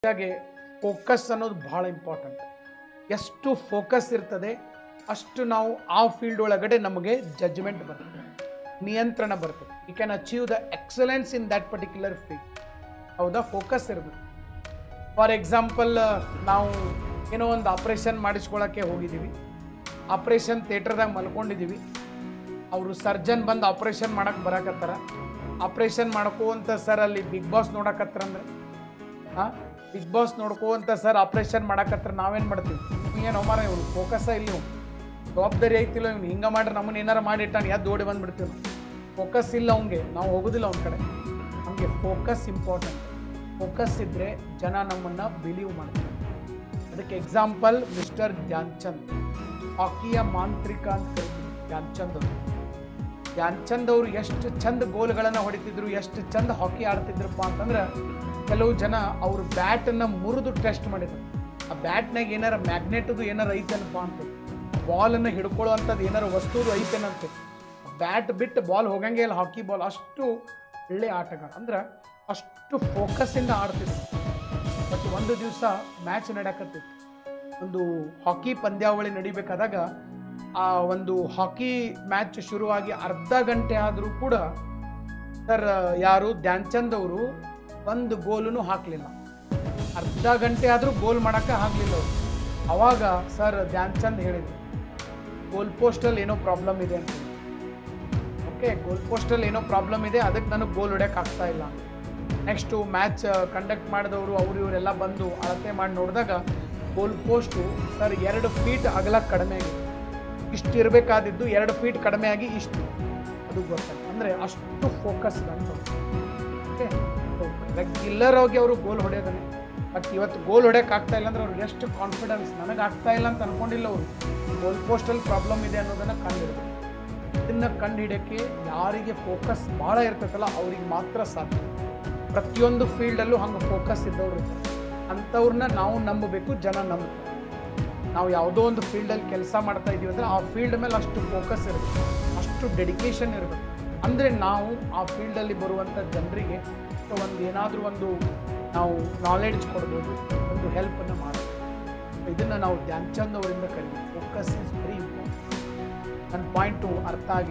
ಹಾಗೆ ಫೋಕಸ್ ಅನ್ನೋದು ಭಾಳ ಇಂಪಾರ್ಟೆಂಟ್ ಎಷ್ಟು ಫೋಕಸ್ ಇರ್ತದೆ ಅಷ್ಟು ನಾವು ಆ ಫೀಲ್ಡ್ ಒಳಗಡೆ ನಮಗೆ ಜಡ್ಜ್ಮೆಂಟ್ ಬರ್ತದೆ ನಿಯಂತ್ರಣ ಬರ್ತದೆ you can achieve the excellence in that particular field ಹೌದಾ ಫೋಕಸ್ ಇರಬೇಕು ಫಾರ್ ಎಕ್ಸಾಂಪಲ್ ನಾವು ಏನೋ ಒಂದು ಆಪ್ರೇಷನ್ ಮಾಡಿಸ್ಕೊಳಕ್ಕೆ ಹೋಗಿದ್ದೀವಿ ಆಪ್ರೇಷನ್ ಥಿಯೇಟ್ರದಾಗ ಮಲ್ಕೊಂಡಿದ್ದೀವಿ ಅವರು ಸರ್ಜನ್ ಬಂದು ಆಪ್ರೇಷನ್ ಮಾಡಕ್ಕೆ ಬರಕತ್ತಾರ ಆಪ್ರೇಷನ್ ಮಾಡ್ಕೋಂತ ಸರ್ ಅಲ್ಲಿ ಬಿಗ್ ಬಾಸ್ ನೋಡಕತ್ತಾರ ಅಂದ್ರೆ ಹಾಂ ಬಿಗ್ ಬಾಸ್ ನೋಡ್ಕೋಂತ ಸರ್ ಆಪ್ರೇಷನ್ ಮಾಡಕತ್ರ ನಾವೇನು ಮಾಡ್ತೀವಿ ಏನು ಮಾರ ಇವ್ನು ಫೋಕಸ್ಸ ಇಲ್ಲಿ ಇವ್ನು ಜವಾಬ್ದಾರಿ ಐತಿಲ್ಲ ಇವ್ನು ಹಿಂಗೆ ಮಾಡ್ರೆ ನಮ್ಮನ್ನ ಏನಾರ ಮಾಡಿಟ್ಟಾನ ಯಾವ್ದು ಓಡಿ ಬಂದ್ಬಿಡ್ತೀವಿ ನಾವು ಫೋಕಸ್ ಇಲ್ಲ ಅವ್ನಿಗೆ ನಾವು ಹೋಗೋದಿಲ್ಲ ಅವ್ನ ಕಡೆ ನಮಗೆ ಫೋಕಸ್ ಇಂಪಾರ್ಟೆಂಟ್ ಫೋಕಸ್ ಇದ್ದರೆ ಜನ ನಮ್ಮನ್ನು ಬಿಲೀವ್ ಮಾಡ್ತಾರೆ ಅದಕ್ಕೆ ಎಕ್ಸಾಂಪಲ್ ಮಿಸ್ಟರ್ ಧ್ಯಾನ್ಚಂದ್ ಹಾಕಿಯ ಮಾಂತ್ರಿಕ ಅಂತ ಕರಿತೀವಿ ಧ್ಯಾನ್ಚಂದ್ ಅವರು ಧ್ಯಾನ್ಚಂದ್ ಅವರು ಎಷ್ಟು ಚಂದ ಗೋಲ್ಗಳನ್ನು ಹೊಡಿತಿದ್ರು ಎಷ್ಟು ಚಂದ ಹಾಕಿ ಆಡ್ತಿದ್ರಪ್ಪ ಅಂತಂದ್ರೆ ಕೆಲವು ಜನ ಅವ್ರ ಬ್ಯಾಟನ್ನು ಮುರಿದು ಟೆಸ್ಟ್ ಮಾಡಿದ್ರು ಆ ಬ್ಯಾಟ್ನಾಗ ಏನಾರ ಮ್ಯಾಗ್ನೆಟ್ದು ಏನಾರ ಐತೇನಪ್ಪ ಅಂತ ಬಾಲನ್ನು ಹಿಡ್ಕೊಳ್ಳೋ ಅಂಥದ್ದು ಏನಾರ ವಸ್ತುದು ಐತೇನಂತೆ ಬ್ಯಾಟ್ ಬಿಟ್ಟು ಬಾಲ್ ಹೋಗಂಗೆ ಇಲ್ಲ ಹಾಕಿ ಬಾಲ್ ಅಷ್ಟು ಒಳ್ಳೆ ಆಟಗಾರ ಅಂದ್ರೆ ಅಷ್ಟು ಫೋಕಸ್ಸಿಂದ ಆಡ್ತಿದ್ರು ಬಟ್ ಒಂದು ದಿವಸ ಮ್ಯಾಚ್ ನಡೆಯಕತ್ತಿತ್ತು ಒಂದು ಹಾಕಿ ಪಂದ್ಯಾವಳಿ ನಡಿಬೇಕಾದಾಗ ಆ ಒಂದು ಹಾಕಿ ಮ್ಯಾಚ್ ಶುರುವಾಗಿ ಅರ್ಧ ಗಂಟೆ ಆದರೂ ಕೂಡ ಸರ್ ಯಾರು ಧ್ಯಾನ್ಚಂದ್ ಅವರು ಒಂದು ಗೋಲನ್ನು ಹಾಕಲಿಲ್ಲ ಅರ್ಧ ಗಂಟೆ ಆದರೂ ಗೋಲ್ ಮಾಡೋಕ್ಕೆ ಆಗಲಿಲ್ಲ ಅವರು ಅವಾಗ ಸರ್ ಧ್ಯಾನ್ಚಂದ್ ಹೇಳಿದ್ರು ಗೋಲ್ ಪೋಸ್ಟಲ್ಲಿ ಏನೋ ಪ್ರಾಬ್ಲಮ್ ಇದೆ ಅಂತ ಓಕೆ ಗೋಲ್ ಪೋಸ್ಟಲ್ಲಿ ಏನೋ ಪ್ರಾಬ್ಲಮ್ ಇದೆ ಅದಕ್ಕೆ ನನಗೆ ಗೋಲ್ ಹೊಡ್ಯಕ್ಕೆ ಆಗ್ತಾ ಇಲ್ಲ ನೆಕ್ಸ್ಟು ಮ್ಯಾಚ್ ಕಂಡಕ್ಟ್ ಮಾಡಿದವರು ಅವರು ಇವರೆಲ್ಲ ಬಂದು ಅಳತೆ ಮಾಡಿ ನೋಡಿದಾಗ ಗೋಲ್ ಪೋಸ್ಟು ಸರ್ ಎರಡು ಫೀಟ್ ಅಗಲ ಕಡಿಮೆ ಆಗಿದೆ ಇಷ್ಟು ಇರಬೇಕಾದಿದ್ದು ಎರಡು ಫೀಟ್ ಕಡಿಮೆ ಆಗಿ ಇಷ್ಟು ಅದು ಗೊತ್ತಾಯ್ತು ಅಂದರೆ ಅಷ್ಟು ಫೋಕಸ್ ಬಂತು ಓಕೆ ರೆಗ್ಯುಲರ್ ಆಗಿ ಅವರು ಗೋಲ್ ಹೊಡೆಯೋದನ್ನೇ ಬಟ್ ಇವತ್ತು ಗೋಲ್ ಹೊಡೆಯೋಕೆ ಆಗ್ತಾ ಇಲ್ಲ ಅಂದ್ರೆ ಅವ್ರಿಗೆ ಎಷ್ಟು ಕಾನ್ಫಿಡೆನ್ಸ್ ನನಗೆ ಆಗ್ತಾ ಇಲ್ಲ ಅಂತ ಅನ್ಕೊಂಡಿಲ್ಲ ಅವರು ಗೋಲ್ ಪೋಸ್ಟಲ್ಲಿ ಪ್ರಾಬ್ಲಮ್ ಇದೆ ಅನ್ನೋದನ್ನು ಕಂಡುಹಿಡಿದ್ರು ಇದನ್ನು ಕಂಡುಹಿಡಿಯೋಕ್ಕೆ ಯಾರಿಗೆ ಫೋಕಸ್ ಭಾಳ ಇರ್ತೈತಲ್ಲ ಅವ್ರಿಗೆ ಮಾತ್ರ ಸಾಧ್ಯ ಪ್ರತಿಯೊಂದು ಫೀಲ್ಡಲ್ಲೂ ಹಂಗೆ ಫೋಕಸ್ ಇದ್ದವ್ರು ಇರ್ತಾರೆ ಅಂಥವ್ರನ್ನ ನಾವು ನಂಬಬೇಕು ಜನ ನಂಬ್ತಾರೆ ನಾವು ಯಾವುದೋ ಒಂದು ಫೀಲ್ಡಲ್ಲಿ ಕೆಲಸ ಮಾಡ್ತಾ ಇದೀವಿ ಅಂದರೆ ಆ ಫೀಲ್ಡ್ ಮೇಲೆ ಅಷ್ಟು ಫೋಕಸ್ ಇರಬೇಕು ಅಷ್ಟು ಡೆಡಿಕೇಶನ್ ಇರಬೇಕು ಅಂದರೆ ನಾವು ಆ ಫೀಲ್ಡಲ್ಲಿ ಬರುವಂಥ ಜನರಿಗೆ ಒಂದು ಏನಾದರೂ ಒಂದು ನಾವು ನಾಲೆಡ್ಜ್ ಕೊಡ್ಬೋದು ಒಂದು ಹೆಲ್ಪನ್ನು ಮಾಡ್ಬೋದು ಇದನ್ನು ನಾವು ಧ್ಯಾನ್ಚಂದ್ ಅವರಿಂದ ಕಲಿತೀವಿ ಫೋಕಸ್ ಇಸ್ ವೆರಿ ಇಂಪಾರ್ಟೆಂಟ್ ನನ್ನ ಪಾಯಿಂಟು ಅರ್ಥ ಆಗಿ